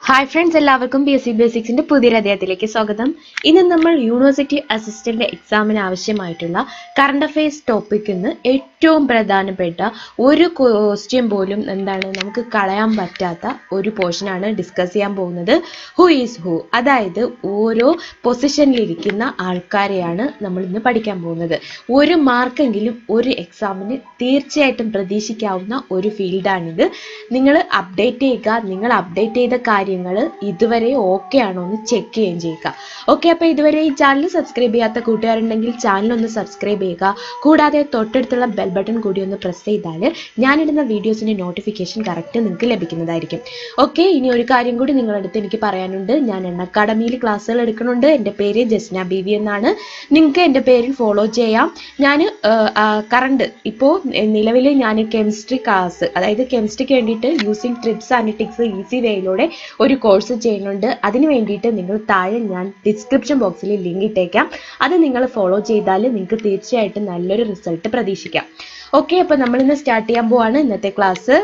hi friends എല്ലാവർക്കും B S C ബേസിക്സിന്റെ പുതിയൊരു അധ്യായത്തിലേക്ക് സ്വാഗതം ഇന്ന് നമ്മൾ യൂണിവേഴ്സിറ്റി അസിസ്റ്റന്റ് എക്സാമിന് ആവശ്യമായിട്ടുള്ള കറണ്ട് അഫയേഴ്സ് ടോപ്പിക്കിൽ നിന്ന് ഏറ്റവും പ്രധാനപ്പെട്ട ഒരു ക്വസ്റ്റ്യൻ പോലും എന്താണ് നമുക്ക് കളയാൻ പറ്റാത്ത ഒരു പോർഷനാണ് ഡിസ്കസ് ചെയ്യാൻ പോകുന്നത് ഹു ഈസ് ഹു അതായത് ഓരോ പൊസിഷനിലിരിക്കുന്ന ആൾക്കാരെയാണ് നമ്മൾ ഇന്ന് പഠിക്കാൻ പോകുന്നത് ഒരു മാർക്കെങ്കിലും ഒരു എക്സാമിന് തീർച്ചയായിട്ടും പ്രതീക്ഷിക്കാവുന്ന ഒരു ഫീൽഡാണിത് നിങ്ങൾ അപ്ഡേറ്റ് ചെയ്യുക നിങ്ങൾ അപ്ഡേറ്റ് ചെയ്ത കാര്യങ്ങൾ ഇതുവരെ ഓക്കെ ആണോ എന്ന് ചെക്ക് ചെയ്യുകയും ചെയ്യുക ഓക്കെ അപ്പോൾ ഇതുവരെ ഈ ചാനൽ സബ്സ്ക്രൈബ് ചെയ്യാത്ത കൂട്ടുകാരുണ്ടെങ്കിൽ ചാനൽ ഒന്ന് സബ്സ്ക്രൈബ് ചെയ്യുക കൂടാതെ തൊട്ടടുത്തുള്ള ബെൽ ബട്ടൺ കൂടി ഒന്ന് പ്രസ് ചെയ്താൽ ഞാനിടുന്ന വീഡിയോസിൻ്റെ നോട്ടിഫിക്കേഷൻ കറക്റ്റ് നിങ്ങൾക്ക് ലഭിക്കുന്നതായിരിക്കും ഓക്കെ ഇനി ഒരു കാര്യം കൂടി നിങ്ങളുടെ അടുത്ത് എനിക്ക് പറയാനുണ്ട് ഞാൻ എണ്ണ അക്കാഡമിയിൽ ക്ലാസ്സുകൾ എടുക്കുന്നുണ്ട് എൻ്റെ പേര് ജസ്ന ബി വി എന്നാണ് നിങ്ങൾക്ക് എൻ്റെ പേരിൽ ഫോളോ ചെയ്യാം ഞാൻ കറണ്ട് ഇപ്പോൾ നിലവിൽ ഞാൻ കെമിസ്ട്രി ക്ലാസ് അതായത് കെമിസ്ട്രിക്ക് വേണ്ടിയിട്ട് using tips and tricks easy വേയിലൂടെ ഒരു കോഴ്സ് ചെയ്യുന്നുണ്ട് അതിന് വേണ്ടിയിട്ട് നിങ്ങൾ താഴെ ഞാൻ ഡിസ്ക്രിപ്ഷൻ ബോക്സിൽ ലിങ്ക് ഇട്ടേക്കാം അത് നിങ്ങൾ ഫോളോ ചെയ്താൽ നിങ്ങൾക്ക് തീർച്ചയായിട്ടും നല്ലൊരു റിസൾട്ട് പ്രതീക്ഷിക്കാം ഓക്കെ അപ്പോൾ നമ്മൾ ഇന്ന് സ്റ്റാർട്ട് ചെയ്യാൻ പോവാണ് ഇന്നത്തെ ക്ലാസ്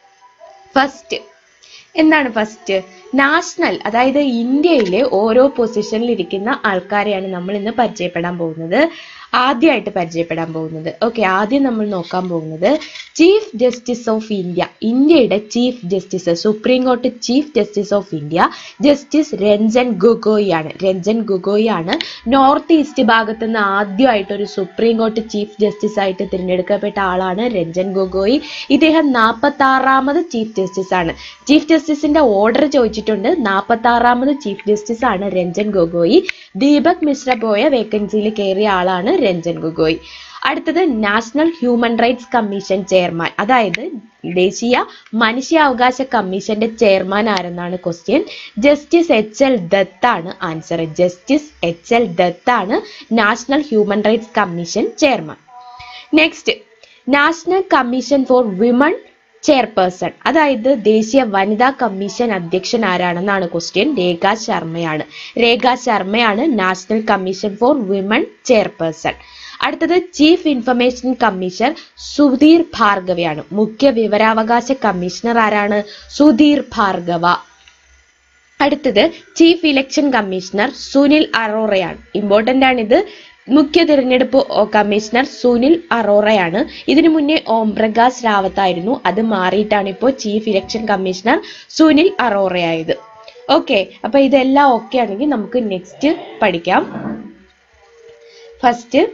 ഫസ്റ്റ് എന്താണ് ഫസ്റ്റ് നാഷണൽ അതായത് ഇന്ത്യയിലെ ഓരോ പൊസിഷനിൽ ഇരിക്കുന്ന ആൾക്കാരെയാണ് നമ്മൾ ഇന്ന് പരിചയപ്പെടാൻ പോകുന്നത് ആദ്യമായിട്ട് പരിചയപ്പെടാൻ പോകുന്നത് ഓക്കെ ആദ്യം നമ്മൾ നോക്കാൻ പോകുന്നത് ചീഫ് ജസ്റ്റിസ് ഓഫ് ഇന്ത്യ ഇന്ത്യയുടെ chief justice supreme court chief justice of India justice Ranjan Gogoi ആണ് രഞ്ജൻ ഗൊഗോയി ആണ് നോർത്ത് ഈസ്റ്റ് ഭാഗത്ത് നിന്ന് ആദ്യമായിട്ട് ഒരു സുപ്രീം കോർട്ട് ചീഫ് ജസ്റ്റിസ് ആയിട്ട് തിരഞ്ഞെടുക്കപ്പെട്ട ആളാണ് രഞ്ജൻ ഗൊഗോയി ഇദ്ദേഹം നാൽപ്പത്തി ആറാമത് ചീഫ് ജസ്റ്റിസ് ആണ് ചീഫ് ജസ്റ്റിസിന്റെ ഓർഡർ ചോദിച്ചിട്ടുണ്ട് നാൽപ്പത്തി ആറാമത് ചീഫ് ജസ്റ്റിസ് ആണ് രഞ്ജൻ ഗൊഗോയി ദീപക് മിശ്ര പോയ വേക്കൻസിയിൽ കയറിയ ആളാണ് രഞ്ജൻ ഗൊഗോയി അടുത്തത് national human rights commission chairman അതായത് ദേശീയ മനുഷ്യാവകാശ കമ്മീഷന്റെ ചെയർമാൻ ആരെന്നാണ് question justice H L Dattu ആണ് answer justice H L Dattu ആണ് national human rights commission chairman next national commission for women chairperson അതായത് ദേശീയ വനിതാ കമ്മീഷൻ അധ്യക്ഷൻ ആരാണെന്നാണ് ക്വസ്റ്റ്യൻ രേഖ ശർമ്മയാണ് രേഖ ശർമ്മയാണ് national commission for women chairperson അടുത്തത് ചീഫ് ഇൻഫർമേഷൻ കമ്മീഷണർ സുധീർ ഭാർഗവയാണ് മുഖ്യ വിവരാവകാശ കമ്മീഷണർ ആരാണ് സുധീർ ഭാർഗവ അടുത്തത് ചീഫ് ഇലക്ഷൻ കമ്മീഷണർ സുനിൽ അറോറയാണ് ഇമ്പോർട്ടൻ്റ് ആണിത് മുഖ്യ തിരഞ്ഞെടുപ്പ് കമ്മീഷണർ സുനിൽ അറോറയാണ് ഇതിനു മുന്നേ ഓം പ്രകാശ് റാവത്ത് ആയിരുന്നു അത് മാറിയിട്ടാണ് ഇപ്പോൾ ചീഫ് ഇലക്ഷൻ കമ്മീഷണർ സുനിൽ അറോറയായത് ഓക്കെ അപ്പൊ ഇതെല്ലാം ഓക്കെ ആണെങ്കിൽ നമുക്ക് നെക്സ്റ്റ് പഠിക്കാം first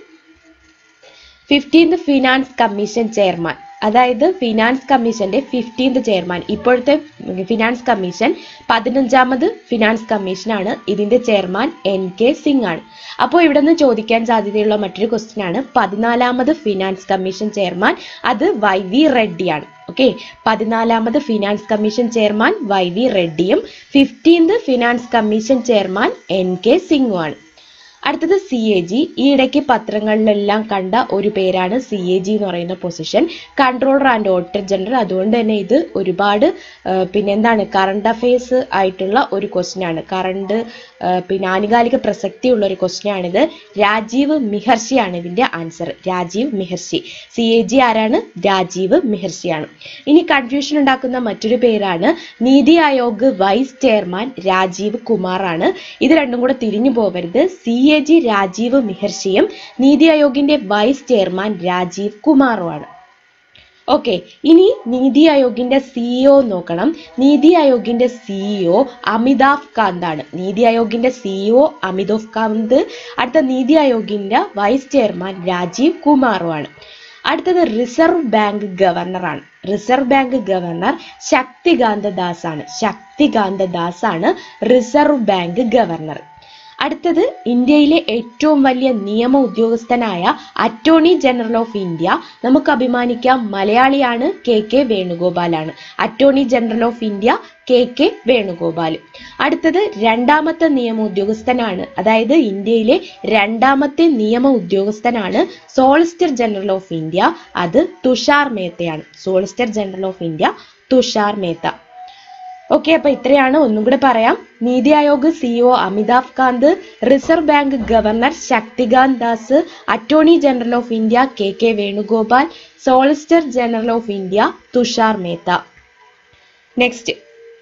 fifteenth finance commission chairman അതായത് ഫിനാൻസ് കമ്മീഷന്റെ ഫിഫ്റ്റീൻത് ചെയർമാൻ ഇപ്പോഴത്തെ ഫിനാൻസ് കമ്മീഷൻ പതിനഞ്ചാമത് ഫിനാൻസ് കമ്മീഷനാണ് ഇതിന്റെ ചെയർമാൻ എൻ കെ സിംഗ് ആണ് അപ്പോൾ ഇവിടെ നിന്ന് ചോദിക്കാൻ സാധ്യതയുള്ള മറ്റൊരു ക്വസ്റ്റ്യൻ ആണ് പതിനാലാമത് ഫിനാൻസ് കമ്മീഷൻ ചെയർമാൻ അത് വൈ വി റെഡ്ഡിയാണ് ഓക്കെ പതിനാലാമത് finance commission chairman Y V റെഡ്ഡിയും fifteenth finance commission chairman N K സിംഗും ആണ് അടുത്തത് സി എ ജി ഈ ഇടയ്ക്ക് പത്രങ്ങളിലെല്ലാം കണ്ട ഒരു പേരാണ് സി എ ജി എന്ന് പറയുന്ന position controller and auditor general അതുകൊണ്ട് തന്നെ ഇത് ഒരുപാട് പിന്നെ എന്താണ് കറണ്ട് അഫയേഴ്സ് ആയിട്ടുള്ള ഒരു ക്വസ്റ്റ്യൻ ആണ് കറണ്ട് പിന്നെ ആനുകാലിക പ്രസക്തിയുള്ള ഒരു ക്വസ്റ്റ്യൻ ആണിത് രാജീവ് മിഹർഷിയാണ് ഇതിന്റെ answer Rajiv Mehrishi C A G ആരാണ് രാജീവ് മിഹർഷിയാണ് ഇനി കൺഫ്യൂഷൻ ഉണ്ടാക്കുന്ന മറ്റൊരു പേരാണ് നീതി ആയോഗ് വൈസ് ചെയർമാൻ രാജീവ് കുമാർ ആണ് ഇത് രണ്ടും കൂടെ തിരിഞ്ഞു പോകരുത് സി എ ജി രാജീവ് മിഹർഷിയും നീതി ആയോഗിന്റെ വൈസ് ചെയർമാൻ രാജീവ് കുമാറുമാണ് ഓക്കെ ഇനി നീതി ആയോഗിന്റെ സിഇഒ നോക്കണം നീതി ആയോഗിന്റെ സിഇഒ അമിതാഭ് കാന്ത് ആണ് നീതി ആയോഗിന്റെ സിഇഒ അമിതാഭ് കാന്ത് അടുത്ത നീതി ആയോഗിന്റെ വൈസ് ചെയർമാൻ രാജീവ് കുമാറുമാണ് അടുത്തത് റിസർവ് ബാങ്ക് ഗവർണറാണ് reserve bank governor Shaktikanta Das ആണ് ശക്തികാന്ത ദാസ് ആണ് റിസർവ് ബാങ്ക് ഗവർണർ അടുത്തത് ഇന്ത്യയിലെ ഏറ്റവും വലിയ നിയമ ഉദ്യോഗസ്ഥനായ അറ്റോർണി ജനറൽ ഓഫ് ഇന്ത്യ നമുക്ക് അഭിമാനിക്കാം മലയാളിയാണ് കെ കെ വേണുഗോപാലാണ് attorney general of India K K Venugopal അടുത്തത് രണ്ടാമത്തെ നിയമ ഉദ്യോഗസ്ഥനാണ് അതായത് ഇന്ത്യയിലെ രണ്ടാമത്തെ നിയമ ഉദ്യോഗസ്ഥനാണ് സോളിസിറ്റർ ജനറൽ ഓഫ് ഇന്ത്യ അത് തുഷാർ മേത്തയാണ് solicitor general of India Tushar Mehta okay അപ്പൊ ഇത്രയാണ് ഒന്നും കൂടെ പറയാം NITI Aayog CEO Amitabh Kant reserve bank governor Shaktikant Das attorney general of India K K Venugopal solicitor general of India Tushar Mehta next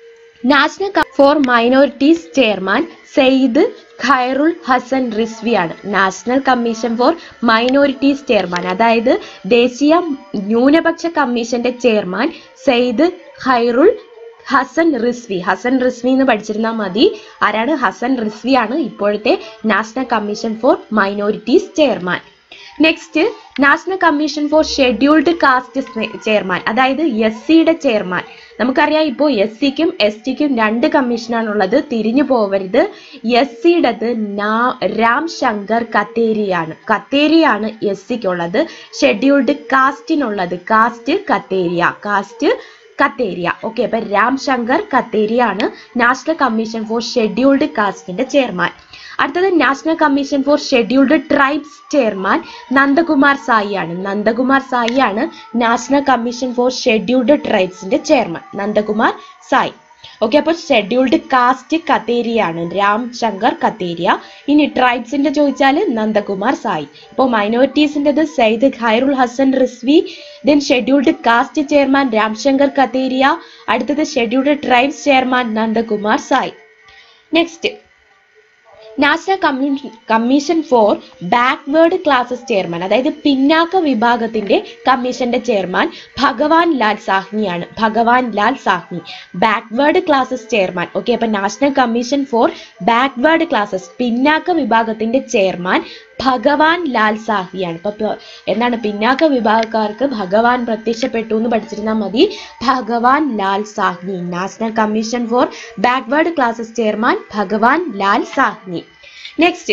national for minorities chairman Syed Khairul Hasan റിസ്വിയാണ് national commission for minorities chairman അതായത് ദേശീയ ന്യൂനപക്ഷ കമ്മീഷന്റെ ചെയർമാൻ സെയ്ദ് ഖൈറുൽ ഹസൻ റിസ്വി ഹസൻ റിസ്വി എന്ന് പഠിച്ചിരുന്നാൽ മതി ആരാണ് ഹസൻ റിസ്വി ആണ് ഇപ്പോഴത്തെ national commission for minorities chairman next national commission for scheduled caste chairman അതായത് എസ് സിയുടെ ചെയർമാൻ നമുക്കറിയാം ഇപ്പോൾ എസ് സിക്കും എസ് ടിക്കും രണ്ട് കമ്മീഷനാണുള്ളത് തിരിഞ്ഞു പോവരുത് എസ് സിയുടേത് രാം ശങ്കർ കത്തേരിയാണ് കത്തേരിയാണ് എസ് സിക്കുള്ളത് ഷെഡ്യൂൾഡ് കാസ്റ്റിനുള്ളത് caste Katheria caste Katheria okay അപ്പൊ രാം ശങ്കർ കത്തേരിയാണ് നാഷണൽ കമ്മീഷൻ ഫോർ ഷെഡ്യൂൾഡ് കാസ്റ്റിന്റെ ചെയർമാൻ അടുത്തത് national commission for scheduled tribes chairman Nandkumar Sai ആണ് നന്ദകുമാർ സായി ആണ് നാഷണൽ കമ്മീഷൻ ഫോർ ഷെഡ്യൂൾഡ് ട്രൈബ്സിന്റെ ചെയർമാൻ നന്ദകുമാർ സായി ഓക്കെ അപ്പോൾ ഷെഡ്യൂൾഡ് കാസ്റ്റ് കത്തേരിയാണ് രാം ശങ്കർ കത്തേരിയ ഇനി ട്രൈബ്സിന്റെ ചോദിച്ചാൽ നന്ദകുമാർ സായി ഇപ്പോൾ മൈനോറിറ്റീസിൻ്റെത് Syed Khairul Hasan Rizvi then scheduled caste chairman Ramshankar Katheria അടുത്തത് scheduled tribes chairman Nandkumar Sai next national commission commission for backward classes chairman അതായത് പിന്നാക്ക വിഭാഗത്തിന്റെ കമ്മീഷന്റെ ചെയർമാൻ ഭഗവാൻ ലാൽ സാഹ്നിയാണ് Bhagwan Lal Sahni backward classes chairman okay അപ്പൊ national commission for backward classes പിന്നാക്ക വിഭാഗത്തിന്റെ ചെയർമാൻ ഭഗവാൻ ലാൽ സാഹ്നിയാണ് ഇപ്പൊ എന്താണ് പിന്നാക്ക വിഭാഗക്കാർക്ക് ഭഗവാൻ പ്രത്യക്ഷപ്പെട്ടു എന്ന് പഠിച്ചിരുന്നാൽ മതി Bhagwan Lal Sahni national commission for backward classes chairman Bhagwan Lal Sahni next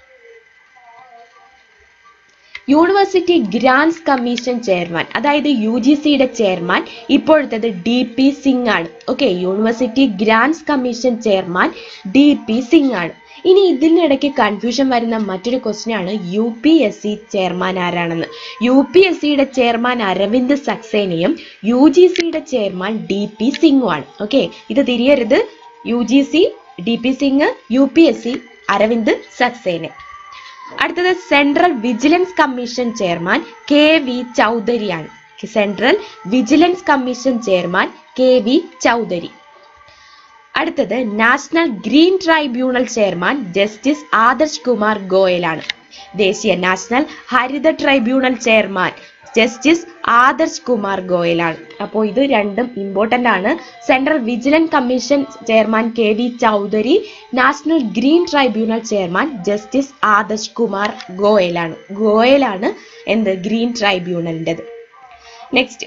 university grants commission chairman അതായത് യു ജി സിയുടെ ചെയർമാൻ ഇപ്പോഴത്തേത് ഡി പി സിംഗ് ആണ് okay university grants commission chairman D P Singh ആണ് ഇനി ഇതിനിടയ്ക്ക് കൺഫ്യൂഷൻ വരുന്ന മറ്റൊരു ക്വസ്റ്റ്യൻ ആണ് U P S C chairman ആരാണെന്ന് യു പി എസ് സിയുടെ ചെയർമാൻ അരവിന്ദ് സക്സേനയും യു ജി സിയുടെ ചെയർമാൻ ഡി പി സിംഗും ആണ് ഓക്കെ ഇത് തിരിയരുത് U G C D P Singh U P S C Arvind Saxena അടുത്തത് central vigilance commission chairman K V ചൗധരിയാണ് central vigilance commission chairman K V Chaudhary അടുത്തത് national green tribunal chairman justice Adarsh Kumar ഗോയലാണ് ദേശീയ national ഹരിത tribunal chairman justice Adarsh Kumar ഗോയലാണ് അപ്പോൾ ഇത് രണ്ടും ഇമ്പോർട്ടൻ്റ് ആണ് central vigilance commission chairman K V Chaudhary national green tribunal chairman justice Adarsh Kumar ഗോയലാണ് ഗോയലാണ് എന്ത് ഗ്രീൻ ട്രൈബ്യൂണലിൻ്റെത് next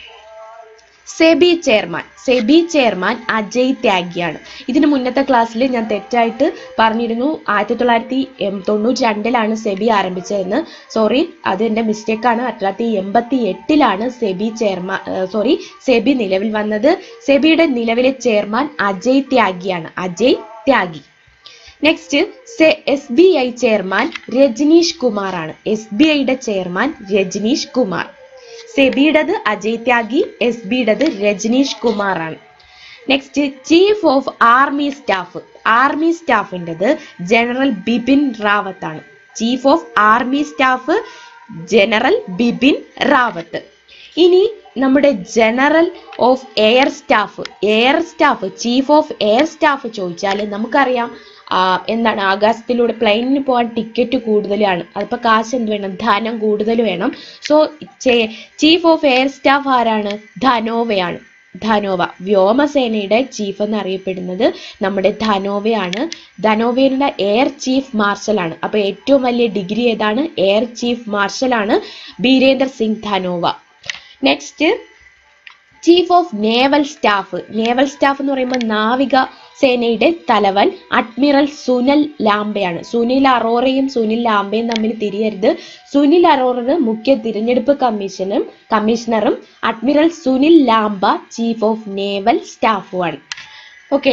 SEBI chairman SEBI chairman Ajay ത്യാഗിയാണ് ഇതിന് മുന്നത്തെ ക്ലാസ്സിൽ ഞാൻ തെറ്റായിട്ട് പറഞ്ഞിരുന്നു ആയിരത്തി തൊള്ളായിരത്തി തൊണ്ണൂറ്റി രണ്ടിലാണ് സെബി ആരംഭിച്ചതെന്ന് സോറി അത് എൻ്റെ മിസ്റ്റേക്കാണ് ആയിരത്തി തൊള്ളായിരത്തി എൺപത്തി എട്ടിലാണ് സെബി ചെയർമാൻ സോറി സെബി നിലവിൽ വന്നത് സെബിയുടെ നിലവിലെ ചെയർമാൻ അജയ് ത്യാഗിയാണ് Ajay Tyagi next S B I chairman Rajneesh Kumar ആണ് എസ് ബി ഐയുടെ ചെയർമാൻ രജനീഷ് കുമാർ സെബിയുടേത് അജയ് ത്യാഗി എസ് ബിയുടേത് രജനീഷ് കുമാർ ആണ് next chief of army staff army സ്റ്റാഫിൻ്റെത് ജനറൽ ബിപിൻ റാവത്ത് ആണ് chief of army staff general Bipin Rawat ഇനി നമ്മുടെ general of air staff air staff chief of air staff ചോദിച്ചാൽ നമുക്കറിയാം എന്താണ് ആകാശത്തിലൂടെ പ്ലെയിനിന് പോകാൻ ടിക്കറ്റ് കൂടുതലാണ് അതിപ്പോൾ കാശ് എന്ത് വേണം ധനം കൂടുതൽ വേണം so chief of air staff ആരാണ് ധനോവയാണ് ധനോവ വ്യോമസേനയുടെ ചീഫ് എന്ന് അറിയപ്പെടുന്നത് നമ്മുടെ ധനോവയാണ് ധനോവയുടെ എയർ ചീഫ് മാർഷലാണ് അപ്പോൾ ഏറ്റവും വലിയ ഡിഗ്രി ഏതാണ് എയർ ചീഫ് മാർഷലാണ് Birender Singh Dhanoa next chief of naval staff naval staff എന്ന് പറയുമ്പോൾ നാവിക സേനയുടെ തലവൻ അഡ്മിറൽ സുനിൽ ലാംബയാണ് സുനിൽ അറോറയും സുനിൽ ലാംബയും തമ്മിൽ തിരിയരുത് സുനിൽ അറോറ മുഖ്യ തിരഞ്ഞെടുപ്പ് കമ്മീഷനും കമ്മീഷണറും admiral Sunil Lamba chief of naval സ്റ്റാഫുമാണ് ഓക്കെ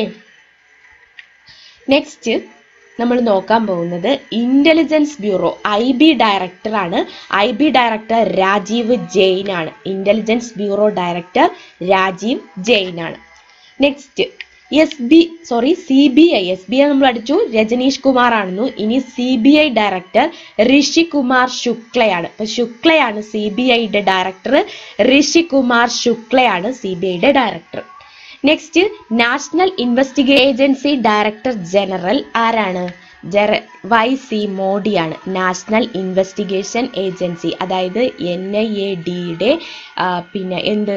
നെക്സ്റ്റ് നമ്മൾ നോക്കാൻ പോകുന്നത് ഇന്റലിജൻസ് ബ്യൂറോ ഐ ബി ഡയറക്ടറാണ് I B director Rajiv Jain ആണ് intelligence bureau director Rajiv Jain ആണ് next S B sorry C B I S B I നമ്മൾ അടിച്ചു രജനീഷ് കുമാർ ആണെന്നു ഇനി C B I director Rishi Kumar ശുക്ലയാണ് അപ്പൊ ശുക്ലയാണ് സി ബി ഐയുടെ ഡയറക്ടർ ഋഷി കുമാർ ശുക്ലയാണ് സി ബി ഐയുടെ director next national investigation agency director general ആരാണ് ജെറ വൈ സി മോഡിയാണ് നാഷണൽ ഇൻവെസ്റ്റിഗേഷൻ ഏജൻസി അതായത് എൻ ഐ എ ഡിയുടെ പിന്നെ എന്ത്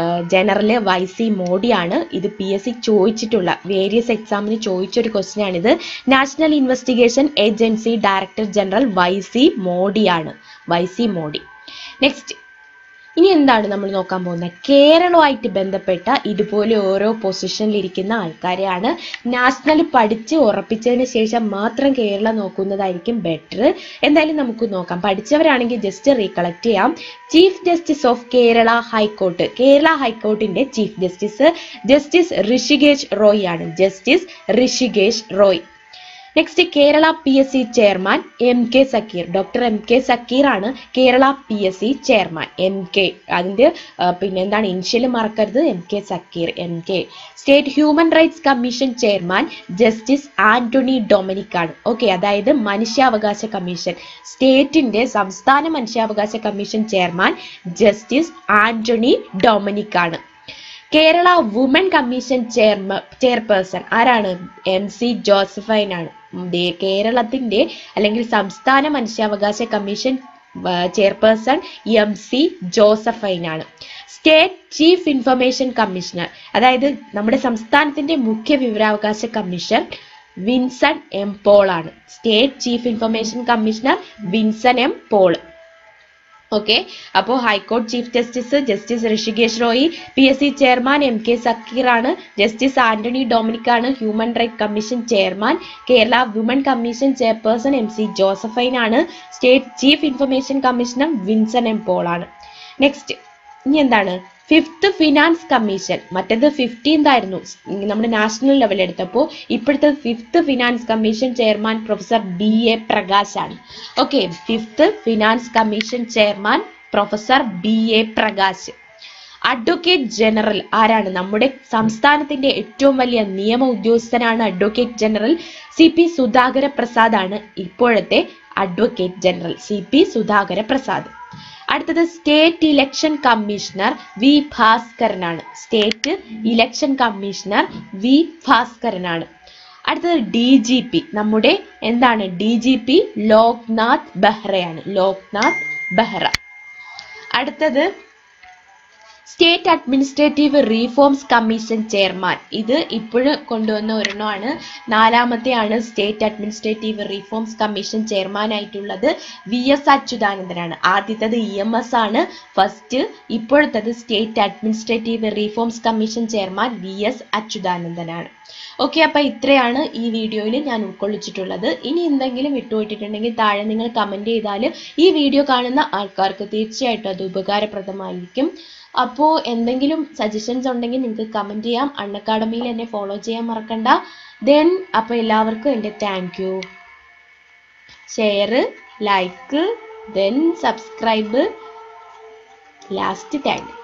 ജനറൽ വൈ സി മോഡിയാണ് ഇത് പി എസ് സി ചോദിച്ചിട്ടുള്ള വേരിയസ് എക്സാമിന് ചോദിച്ചൊരു ക്വസ്റ്റ്യൻ ആണിത് national investigation agency director general Y C മോഡിയാണ് വൈ സി മോഡി നെക്സ്റ്റ് ഇനി എന്താണ് നമ്മൾ നോക്കാൻ പോകുന്നത് കേരളവുമായിട്ട് ബന്ധപ്പെട്ട ഇതുപോലെ ഓരോ പൊസിഷനിൽ ഇരിക്കുന്ന ആൾക്കാരെയാണ് നാഷണൽ പഠിച്ച് ഉറപ്പിച്ചതിന് ശേഷം മാത്രം കേരളം നോക്കുന്നതായിരിക്കും ബെറ്റർ എന്തായാലും നമുക്ക് നോക്കാം പഠിച്ചവരാണെങ്കിൽ ജസ്റ്റ് റീകളക്ട് ചെയ്യാം chief justice of Kerala high court Kerala ഹൈക്കോർട്ടിന്റെ chief justice justice Rishikesh Roy ആണ് justice Rishikesh Roy next Kerala P S C chairman M K Zakir doctor M K Zakir ആണ് Kerala P S C chairman M K അതിന്റെ പിന്നെ എന്താണ് ഇനിഷ്യൽ മറക്കരുത് M K Zakir M K state human rights commission chairman justice Antony Dominic ആണ് okay അതായത് മനുഷ്യാവകാശ commission സ്റ്റേറ്റിന്റെ സംസ്ഥാന മനുഷ്യാവകാശ commission chairman justice Antony Dominic ആണ് കേരള വുമൻ കമ്മീഷൻ ചെയർമ ചെയർപേഴ്സൺ ആരാണ് എം സി ജോസഫൈൻ ആണ് കേരളത്തിന്റെ അല്ലെങ്കിൽ സംസ്ഥാന മനുഷ്യാവകാശ commission chairperson M C Josephine ആണ് സ്റ്റേറ്റ് ചീഫ് ഇൻഫർമേഷൻ കമ്മീഷണർ അതായത് നമ്മുടെ സംസ്ഥാനത്തിന്റെ മുഖ്യ വിവരാവകാശ കമ്മീഷൻ വിൻസൺ എം പോൾ ആണ് state chief information commissioner Vinson M Paul okay അപ്പോൾ ഹൈക്കോടതി chief justice justice Rishikesh Roy P S C chairman M K Zakir ആണ് ജസ്റ്റിസ് ആന്റണി ഡൊമിനിക് ആണ് human right commission chairman Kerala women commission chairperson M C Josephine ആണ് state chief information commissioner Vinson M Paul ആണ് next ഇനി എന്താണ് fifth finance commission മറ്റേത് fifteenth ആയിരുന്നു നമ്മുടെ നാഷണൽ ലെവൽ എടുത്തപ്പോൾ ഇപ്പോഴത്തെ fifth finance commission chairman professor B A Prakash ആണ് okay fifth finance commission chairman professor B A Prakash advocate general ആരാണ് നമ്മുടെ സംസ്ഥാനത്തിന്റെ ഏറ്റവും വലിയ നിയമ ഉദ്യോഗസ്ഥനാണ് advocate general C P Sudhakara Prasad ആണ് ഇപ്പോഴത്തെ advocate general C P Sudhakara Prasad അടുത്തത് സ്റ്റേറ്റ് ഇലക്ഷൻ കമ്മീഷണർ വി ഭാസ്കരനാണ് സ്റ്റേറ്റ് ഇലക്ഷൻ കമ്മീഷണർ വി ഭാസ്കരനാണ് അടുത്തത് ഡി ജി പി നമ്മുടെ എന്താണ് ഡി ജി പി ലോക്നാഥ് ബെഹ്റയാണ് ലോക്നാഥ് ബെഹ്റ അടുത്തത് state administrative reforms commission chairman ഇത് ഇപ്പോഴും കൊണ്ടുവന്ന ഒരെണ്ണമാണ് നാലാമത്തെയാണ് state administrative reforms commission chairman ആയിട്ടുള്ളത് വി എസ് അച്യുതാനന്ദനാണ് ആദ്യത്തത് ഇ എം എസ് ആണ് ഫസ്റ്റ് ഇപ്പോഴത്തത് state administrative reforms commission chairman V S അച്യുതാനന്ദനാണ് ഓക്കെ അപ്പൊ ഇത്രയാണ് ഈ വീഡിയോയിൽ ഞാൻ ഉൾക്കൊള്ളിച്ചിട്ടുള്ളത് ഇനി എന്തെങ്കിലും വിട്ടുപോയിട്ടുണ്ടെങ്കിൽ താഴെ നിങ്ങൾ കമന്റ് ചെയ്താൽ ഈ വീഡിയോ കാണുന്ന ആൾക്കാർക്ക് തീർച്ചയായിട്ടും അത് ഉപകാരപ്രദമായിരിക്കും അപ്പോൾ എന്തെങ്കിലും സജഷൻസ് ഉണ്ടെങ്കിൽ നിങ്ങൾക്ക് കമന്റ് ചെയ്യാം അൺ അക്കാഡമിയിൽ എന്നെ ഫോളോ ചെയ്യാൻ മറക്കണ്ട ദെൻ അപ്പോൾ എല്ലാവർക്കും എൻ്റെ thank you share like then subscribe last thank